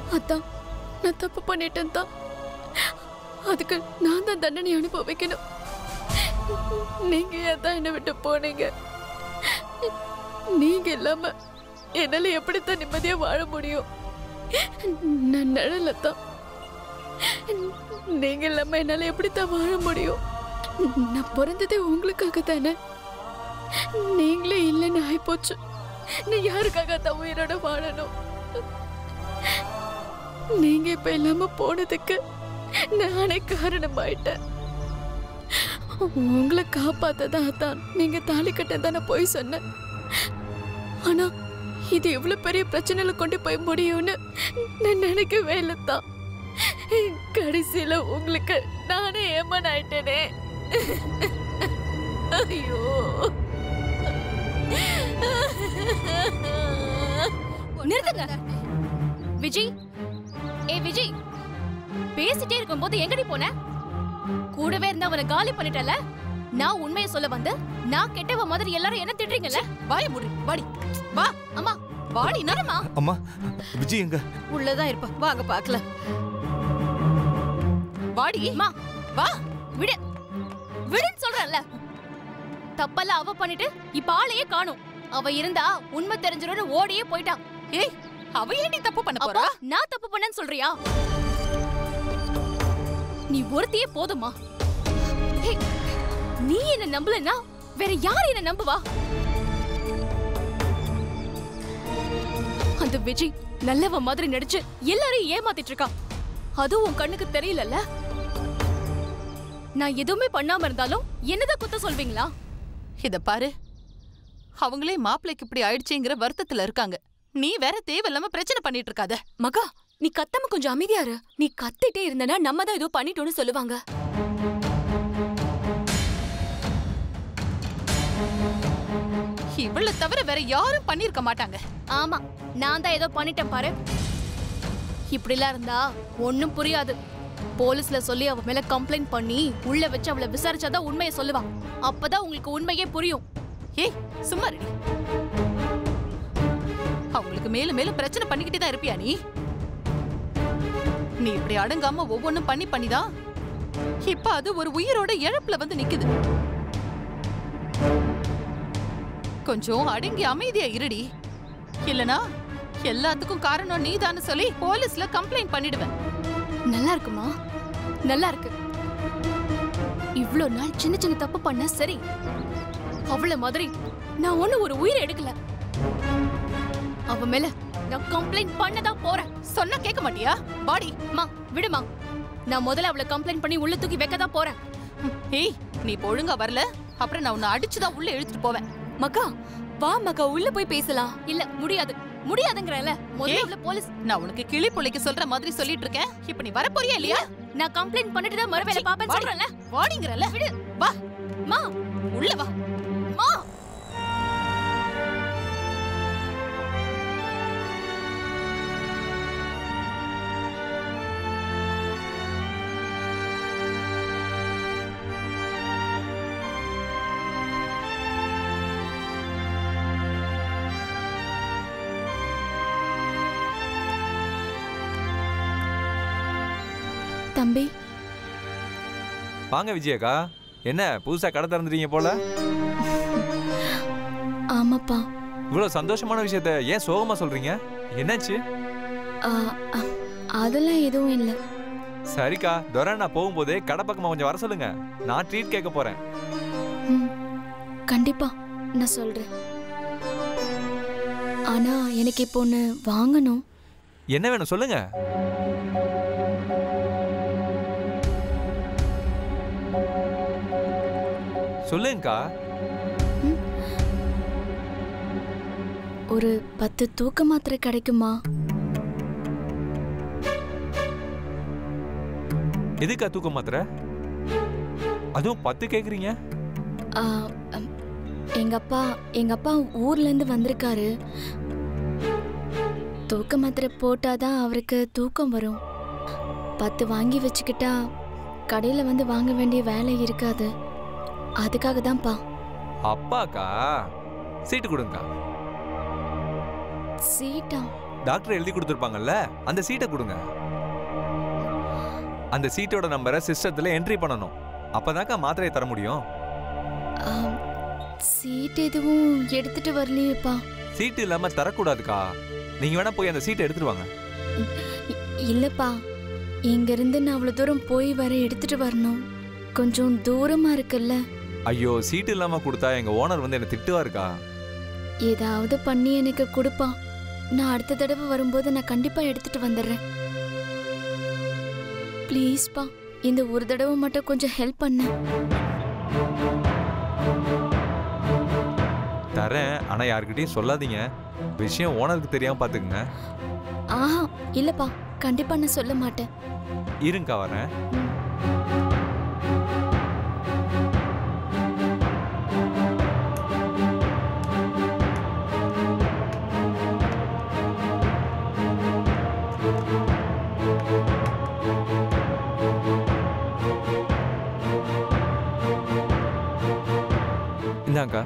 அதான் நான் தப்பு பண்ணிட்டேன் தான் அதுக்கு நான் தான் தண்டனை அனுபவிக்கணும் நீங்க ஏன் தான் என்னை விட்டு போனீங்க நீங்க இல்லாம என்னால எப்படித்தான் நிம்மதியா வாழ முடியும் நான் நிழல தான் நீங்க இல்லாம என்னால எப்படித்தான் வாழ முடியும் நான் பிறந்ததே உங்களுக்காக தானே நீங்களே இல்லைன்னு ஆயிப்போச்சு நான் யாருக்காக தான் உயிரோட வாழணும் நீங்க இப்ப இல்லாம போனதுக்கு நானே காரணமாயிட்டேன் உங்களை காப்பாத்ததா தான் நீங்க தாலி கட்ட தானே போய் சொன்னேன் ஆனா இது இவ்வளவு பெரிய பிரச்சனையில கொண்டு போய் முடியும்னு நான் நினைக்கவே இல்லை தான் கடைசியில உங்களுக்கு நானே ஏமன் ஆயிட்டேனே ஐயோ நிறுத்துங்க விஜய் ஏ விஜய் பேசிட்டே இருக்கும்போது எங்கடி போன கூடவே இருந்த அவனை காலி பண்ணிட்டல நான் உண்மையை சொல்ல வந்து நான் கெட்டவ மாதிரி எல்லாரும் என்ன திட்டுறீங்கல்ல வாய முடி வாடி வா அம்மா வாடி என்னம்மா அம்மா விஜய் எங்க உள்ளதான் இருப்பா வாங்க பாக்கல வாடி அம்மா வா விடு விடுன்னு சொல்றேன்ல தப்பெல்லாம் அவ பண்ணிட்டு இப்ப ஆளையே காணும் அவ இருந்தா உண்மை தெரிஞ்சிரும்னு ஓடியே போயிட்டான் ஏய் அவ ஏன்டி தப்பு பண்ண அப்பா போறா நான் தப்பு பண்ணேன்னு சொல்றியா நீ ஒருத்தியே போதுமா ஏய், நீ என்ன நம்பலன்னா வேற யார் என்ன நம்புவா அந்த விஜய் நல்லவ மாதிரி நடிச்சு எல்லாரையும் ஏமாத்திட்டு இருக்கா அதுவும் உன் கண்ணுக்கு தெரியலல்ல நான் எதுவுமே பண்ணாம இருந்தாலும் என்னதான் குத்த சொல்வீங்களா இத பாரு அவங்களே மாப்பிள்ளைக்கு இப்படி ஆயிடுச்சுங்கிற வருத்தத்துல இருக்காங்க நீ வேற தேவையில்லாம பிரச்சனை பண்ணிட்டு இருக்காத மகா நீ கத்தாம கொஞ்சம் அமைதியா இரு நீ கத்திட்டே இருந்தனா நம்ம தான் ஏதோ பண்ணிட்டோம்னு சொல்லுவாங்க இவள தவிர வேற யாரும் பண்ணிருக்க மாட்டாங்க ஆமா நான் தான் ஏதோ பண்ணிட்டேன் பாரு இப்படிலாம் இருந்தா ஒண்ணும் புரியாது போலீஸ்ல சொல்லி அவ மேல கம்ப்ளைண்ட் பண்ணி உள்ள வச்சு அவளை விசாரிச்சாதான் உண்மையை சொல்லுவா அப்பதான் உங்களுக்கு உண்மையே புரியும் ஏய் சும்மா ரெடி அவங்களுக்கு மேலும் மேலும் பிரச்சனை பண்ணிக்கிட்டே தான் இருப்பியா நீ நீ இப்படி அடங்காம ஒவ்வொன்னும் பண்ணி பண்ணிதான் இப்ப அது ஒரு உயிரோட இழப்புல வந்து நிக்குது கொஞ்சம் அடங்கி அமைதியா இருடி இல்லனா எல்லாத்துக்கும் காரணம் நீதான்னு சொல்லி போலீஸ்ல கம்ப்ளைண்ட் பண்ணிடுவேன் நல்லா இருக்குமா நல்லா இருக்கு இவ்ளோ நாள் சின்ன சின்ன தப்பு பண்ண சரி அவள மாதிரி நான் ஒண்ணு ஒரு உயிரை எடுக்கல அவ மேல நான் கம்ப்ளைண்ட் பண்ணதான் போறேன் சொன்னா கேட்க மாட்டியா பாடி அம்மா விடுமா நான் முதல்ல அவளை கம்ப்ளைண்ட் பண்ணி உள்ள தூக்கி வைக்க தான் போறேன் ஏய் நீ இப்ப ஒழுங்கா வரல அப்புறம் நான் உன்னை அடிச்சுதான் உள்ள இழுத்துட்டு போவேன் மக்கா வா மக்கா உள்ள போய் பேசலாம் இல்ல முடியாது முடியாதுங்கறல முதல்ல ஏய். உள்ள போலீஸ் நான் உனக்கு கிளி புள்ளைக்கு சொல்ற மாதிரி சொல்லிட்டு இருக்கேன் இப்ப நீ வர போறியா இல்லையா நான் கம்ப்ளைண்ட் பண்ணிட்டு தான் மறுவேளை பாப்பேன்னு வாடி. சொல்றேன்ல வாடிங்கறல விடு வா மா உள்ள வா மா தம்பி வாங்க விஜயக்கா என்ன புதுசா கடை திறந்துட்டீங்க போல ஆமாப்பா இவ்வளவு சந்தோஷமான விஷயத்த ஏன் சோகமா சொல்றீங்க என்னாச்சு ஆ, ஆ, அதெல்லாம் எதுவும் இல்லை சரிக்கா துரை நான் போகும்போதே கடை பக்கமா கொஞ்சம் வர சொல்லுங்க நான் ட்ரீட் கேட்க போறேன் ம், கண்டிப்பா நான் சொல்றேன் ஆனா எனக்கு இப்போ ஒன்று வாங்கணும் என்ன வேணும் சொல்லுங்க சொல்லுங்கக்கா ஒரு பத்து தூக்க மாத்திரை கிடைக்குமா எதுக்கா தூக்க மாத்திரை அதுவும் பத்து கேக்குறீங்க ஆ, அம், எங்க அப்பா எங்க அப்பா ஊர்ல இருந்து வந்திருக்காரு தூக்க மாத்திரை போட்டாதான் அவருக்கு தூக்கம் வரும் பத்து வாங்கி வச்சுக்கிட்டா கடையில வந்து வாங்க வேண்டிய வேலை இருக்காது அதுக்காக தான்ப்பா அப்பாக்கா சீட்டு கொடுங்கக்கா சீட்டா டாக்டர் எழுதி கொடுத்துருப்பாங்கல்ல அந்த சீட்டை கொடுங்க அந்த சீட்டோட நம்பரை சிஸ்டத்துல என்ட்ரி பண்ணணும் அப்பதாக்கா மாத்திரையை தர முடியும் ஆம், சீட் எதுவும் எடுத்துட்டு வரலையேப்பா சீட்டு இல்லாம தரக்கூடாதுக்கா நீங்க வேணா போய் அந்த சீட்டை எடுத்துட்டு வாங்க இ- இல்லப்பா இங்க இருந்து நான் அவ்வளவு தூரம் போய் வர எடுத்துட்டு வரணும் கொஞ்சம் தூரமா இருக்குல்ல ஐயோ சீட்டு இல்லாம கொடுத்தா எங்க ஓனர் வந்து என்ன திட்டுவாருக்கா ஏதாவது பண்ணி எனக்கு கொடுப்பா நான் அடுத்த தடவை வரும்போது நான் கண்டிப்பா எடுத்துட்டு வந்துடுறேன் ப்ளீஸ்ப்பா இந்த ஒரு தடவை மட்டும் கொஞ்சம் ஹெல்ப் பண்ண தரேன் ஆனா யாருக்கிட்டையும் சொல்லாதீங்க விஷயம் ஓனருக்கு தெரியாம பாத்துக்குங்க ஆஹா இல்லப்பா கண்டிப்பா நான் சொல்ல மாட்டேன் இருங்கக்கா வரேன் இந்தாங்கக்கா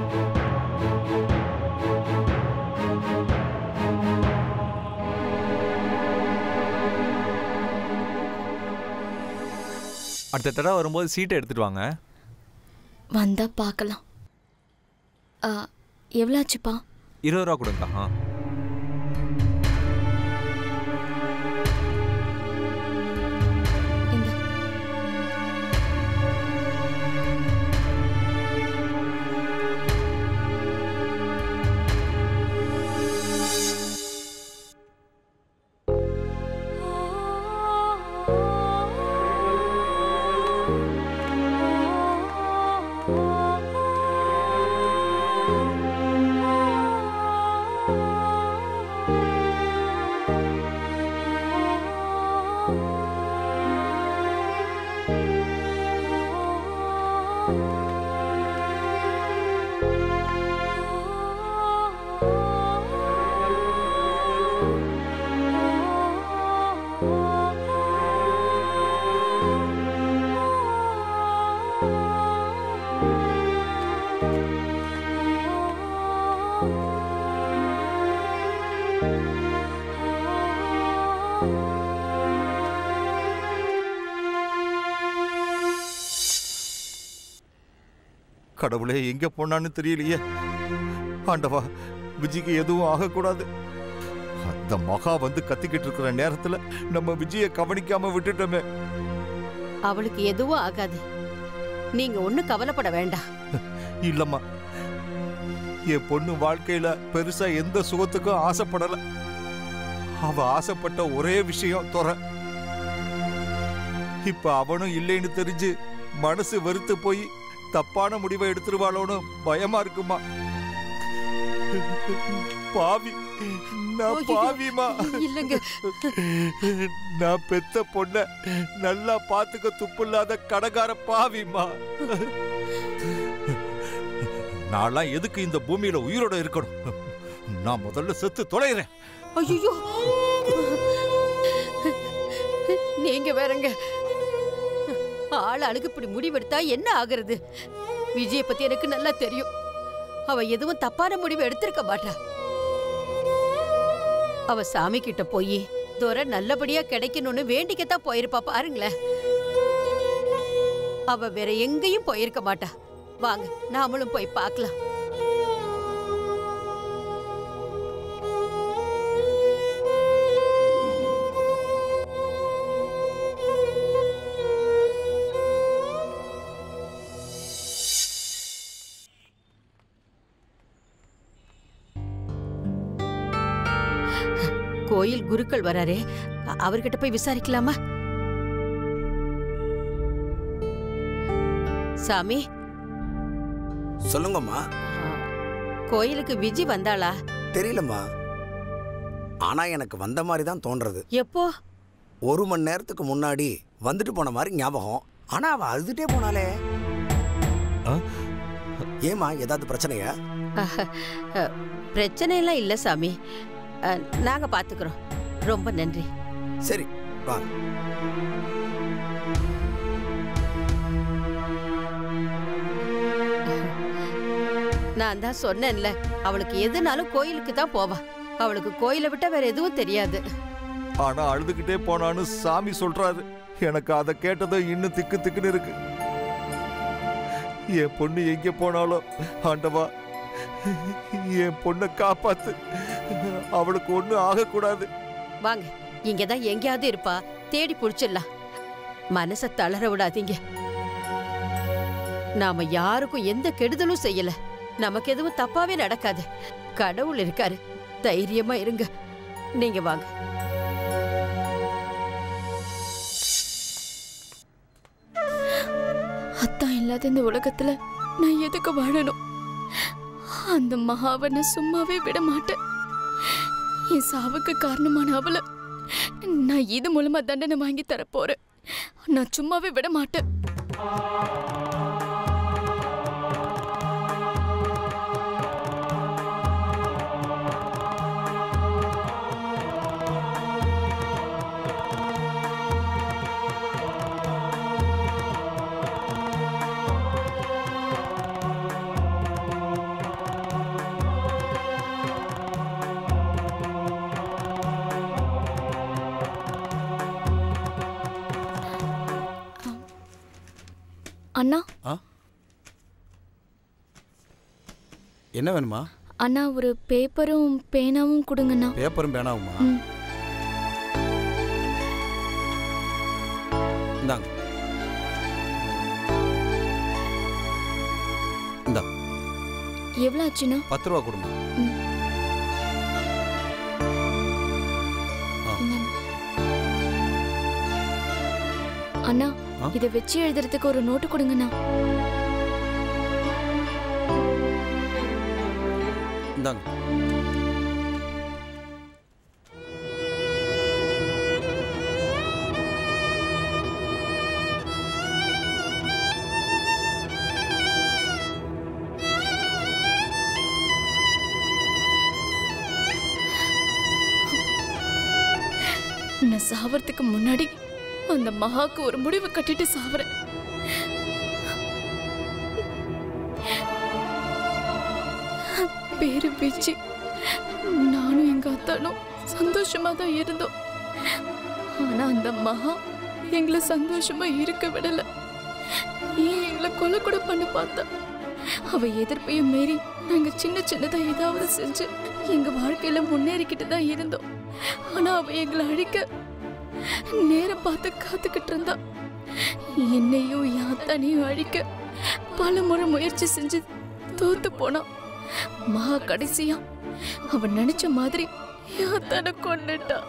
அடுத்த தடவை வரும்போது சீட்டை எடுத்துட்டு வாங்க வந்தா பார்க்கலாம் ஆ, எவ்வளோ ஆச்சுப்பா இருபது ரூபா கொடுங்கக்கா ஆ இந்த கடவுளே எங்க போனான்னு தெரியலையே ஆண்டவா விஜய்க்கு எதுவும் ஆகக்கூடாது அந்த மகா வந்து கத்திக்கிட்டு இருக்கிற நேரத்துல நம்ம விஜய கவனிக்காம விட்டுட்டோமே அவளுக்கு எதுவும் ஆகாது நீங்க ஒண்ணும் கவலைப்பட வேண்டாம் இல்லம்மா என் பொண்ணு வாழ்க்கையில பெருசா எந்த சுகத்துக்கும் ஆசைப்படல அவ ஆசைப்பட்ட ஒரே விஷயம் துறை இப்ப அவனும் இல்லைன்னு தெரிஞ்சு மனசு வெறுத்து போய் தப்பான முடிவை எடுத்துருவாளோன்னு பயமா இருக்குமா பாவி நான் ஐயையோ, பாவிமா இல்லைங்க நான் பெத்த பொண்ண நல்லா பாத்துக்க துப்பில்லாத கடகார பாவிமா நான்லாம் எதுக்கு இந்த பூமியில உயிரோட இருக்கணும் நான் முதல்ல செத்து தொலைகிறேன் ஐயோ நீங்க வேறங்க ஆள் ஆளுக்கு இப்படி முடிவெடுத்தா என்ன ஆகுறது விஜய பத்தி எனக்கு நல்லா தெரியும் அவ எதுவும் தப்பான முடிவு எடுத்திருக்க மாட்டா அவ சாமி கிட்ட போய் துரை நல்லபடியா கிடைக்கணும்னு வேண்டிக்கத்தான் போயிருப்பா பாருங்களேன் அவ வேற எங்கேயும் போயிருக்க மாட்டா வாங்க நாமளும் போய் பார்க்கலாம் கோயில் குருக்கள் வராரே அ- அவர்கிட்ட போய் விசாரிக்கலாமா சாமி சொல்லுங்கம்மா ஆ, கோயிலுக்கு விஜி வந்தாளா தெரியலம்மா ஆனா எனக்கு வந்த மாதிரி தான் தோன்றது எப்போ ஒரு மணி நேரத்துக்கு முன்னாடி வந்துட்டு போன மாதிரி ஞாபகம் ஆனா அவ அழுதுட்டே போனாலே ஆ? ஏமா ஏதாவது பிரச்சனையா அஹ, அ, பிரச்சனையெல்லாம் இல்ல சாமி அ, நாங்க பாத்துக்கிறோம் ரொம்ப நன்றி சரி வா நான் தான் சொன்னேன்ல அவளுக்கு எதுனாலும் கோயிலுக்கு தான் போவா அவளுக்கு கோயிலை விட்டா வேற எதுவும் தெரியாது ஆனா அழுதுகிட்டே போனான்னு சாமி சொல்றாரு எனக்கு அதை கேட்டதும் இன்னும் திக்கு திக்குன்னு இருக்கு என் பொண்ணு எங்க போனாலும் ஆண்டவா என் பொண்ணை காப்பாத்து அவளுக்கு ஒண்ணும் ஆகக்கூடாது வாங்க இங்கதான் எங்கேயாவது இருப்பா தேடி புடிச்சிடலாம் மனச தளர விடாதீங்க நாம யாருக்கும் எந்த கெடுதலும் செய்யல நமக்கு எதுவும் தப்பாவே நடக்காது கடவுள் இருக்காரு தைரியமா இருங்க நீங்க வாங்க அத்தான் இல்லாத இந்த உலகத்துல நான் எதுக்கு வாழணும் அந்த மகாவை நான் சும்மாவே விட மாட்டேன் என் சாவுக்கு காரணமான அவளை நான் இது மூலமா தண்டனை வாங்கி தரப் போறேன் நான் சும்மாவே விட மாட்டேன் அண்ணா என்ன வேணுமா அண்ணா ஒரு பேப்பரும் பேனாவும் கொடுங்கண்ணா பேப்பரும் பேனாவுமா ம். இந்தாங்க இந்தா எவ்வளோ ஆச்சுண்ணா பத்து ரூபா கொடுங்க ஆ. இந்தாங்க. அண்ணா ஆ? இதை வச்சு எழுதுறதுக்கு ஒரு நோட்டு கொடுங்கண்ணா இந்தாங்க நான் சாவறதுக்கு முன்னாடி அந்த மகாக்கு ஒரு முடிவு கட்டிட்டு சாவறேன் பேரு பேச்சு நானும் எங்க அத்தானும் சந்தோஷமா தான் இருந்தோம் ஆனா அந்த மகா எங்களை சந்தோஷமா இருக்க விடல ஏன் எங்களை கொலை கூட பண்ண பார்த்தா அவ எதிர்ப்பையும் மீறி நாங்க சின்ன சின்னதா ஏதாவது செஞ்சு எங்க வாழ்க்கையில முன்னேறிக்கிட்டு தான் இருந்தோம் ஆனா அவ எங்களை அழிக்க நேரம் பார்த்து காத்துக்கிட்டு இருந்தா என்னையும் என் அத்தானையும் அழிக்க பல முறை முயற்சி செஞ்சு தோத்து போனான் மகா கடைசியா அவன் நினைச்ச மாதிரி என் அத்தானை கொண்டுட்டான்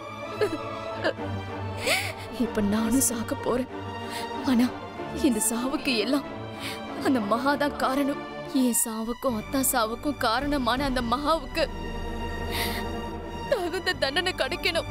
இப்ப நானும் சாக போறேன் ஆனா இந்த சாவுக்கு எல்லாம் அந்த மகா தான் காரணம் என் சாவுக்கும் அத்தா சாவுக்கும் காரணமான அந்த மகாவுக்கு தகுந்த தண்டனை கிடைக்கணும்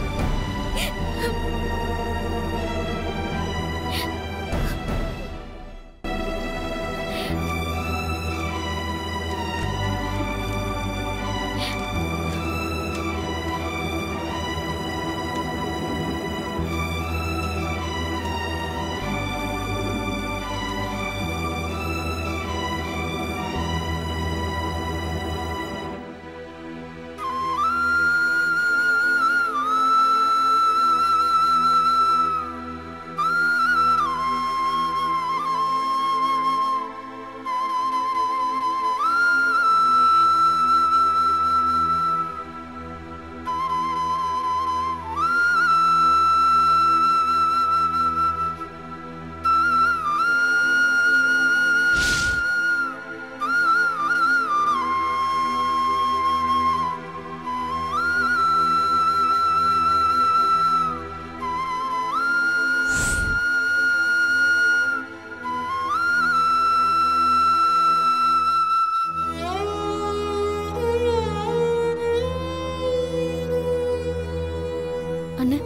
அண்ணே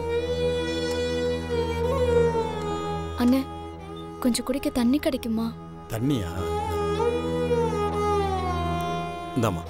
அண்ணே கொஞ்சம் குடிக்க தண்ணி கிடைக்குமா தண்ணியா இந்தாம்மா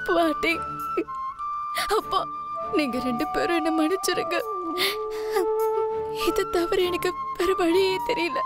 பாட்டி அப்பா நீங்க ரெண்டு பேரும் என்ன மன்னிச்சிருங்க இதை தவிர எனக்கு வேற வழியே தெரியல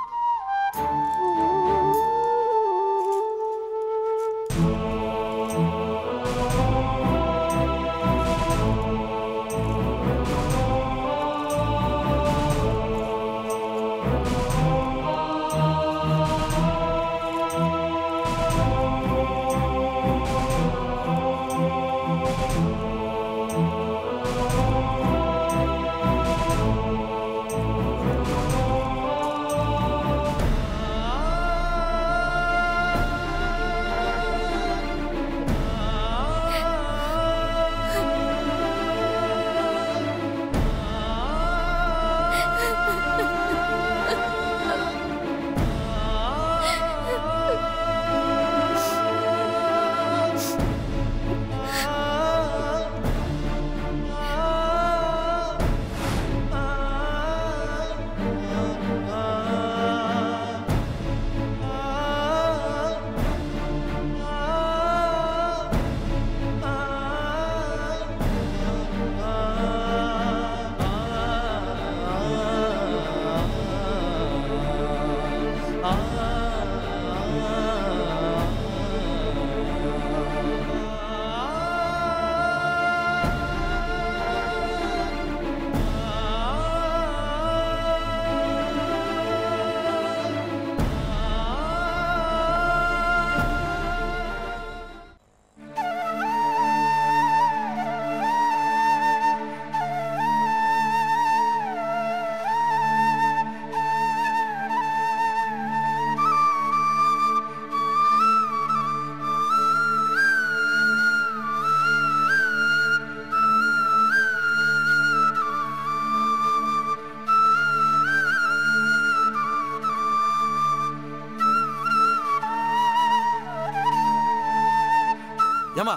ஏமா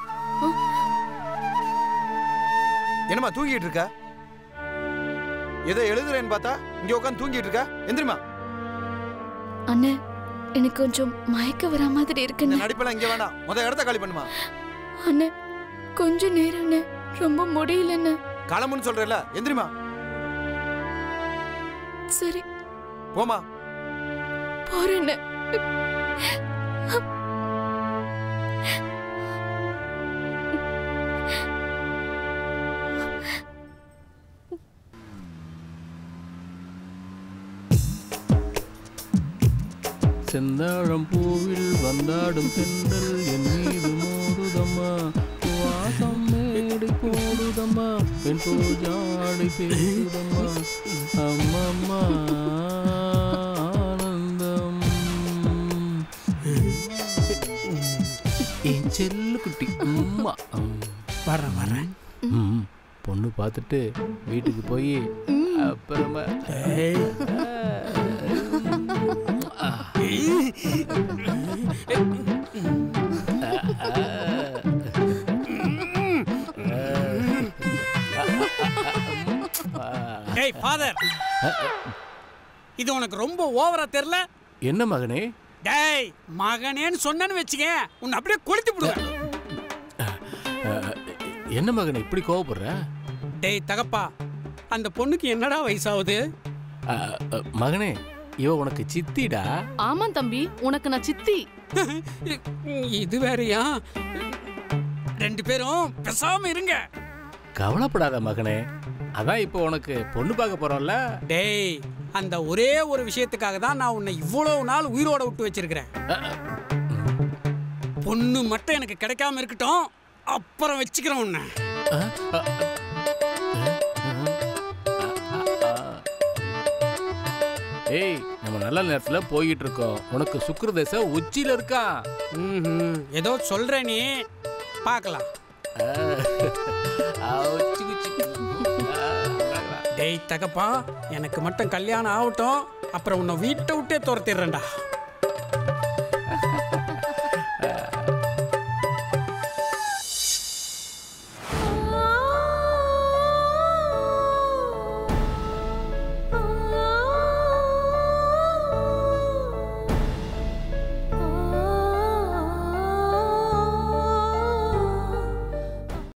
என்னம்மா தூங்கிட்டு இருக்க ஏதோ எழுதுறேன்னு பார்த்தா இங்க உட்காந்து தூங்கிட்டு இருக்க எந்திரிமா அண்ணே எனக்கு கொஞ்சம் மயக்க வர மாதிரி இந்த இருக்குன்னு நடிப்பெல்லாம் இங்க வேண்டாம் முத இடத்த காலி பண்ணுமா அண்ணே கொஞ்ச நேரம் அண்ணே ரொம்ப முடியலன்னு கிளம்புன்னு சொல்றேல்ல எந்திரிமா சரி போமா போறேன்னு செந்தாழம் பூவில் வந்தாடும் தென்றல் என் மீது மோதுதம்மா வாசம் மேடி போடுதம்மா என் பூஜாடி பேசுதம்மா அம்மம்மா ஆனந்தம் என் செல்லு குட்டி அம்மா வர்றேன் வர்றேன் ம், பொண்ணு பார்த்துட்டு வீட்டுக்கு போய் அப்புறமா டேய் ஃபாதர் இது உனக்கு ரொம்ப ஓவரா தெரியல என்ன மகனே டேய் மகனேன்னு சொன்னேன்னு வச்சுக்க உன்னை அப்படியே கொளுத்தி விடுவேன் அஹ், என்ன மகனே இப்படி கோவப்படுற டேய் தகப்பா அந்த பொண்ணுக்கு என்னடா வயசாகுது அஹ், அஹ், மகனே இவ உனக்கு சித்திடா ஆமா தம்பி உனக்கு நான் சித்தி இது வேறயா ரெண்டு பேரும் பேசாம இருங்க கவலைப்படாத மகனே அதான் இப்போ உனக்கு பொண்ணு பார்க்க போறோம்ல டேய் அந்த ஒரே ஒரு விஷயத்துக்காக தான் நான் உன்னை இவ்வளவு நாள் உயிரோட விட்டு வச்சிருக்கிறேன் பொண்ணு மட்டும் எனக்கு கிடைக்காம இருக்கட்டும் அப்புறம் வச்சுக்கிறேன் உன்னை அஹ், அஹ், ஏய் நம்ம நல்ல நேரத்துல போயிட்டு இருக்கோம் உனக்கு சுக்கிரதேச உச்சியில இருக்கான் ம்ஹும். ஏதோ சொல்ற நீ பார்க்கலாம் டேய் தகப்பா எனக்கு மட்டும் கல்யாணம் ஆகட்டும் அப்புறம் உன்னை வீட்டை விட்டே துரத்திடுறேன்டா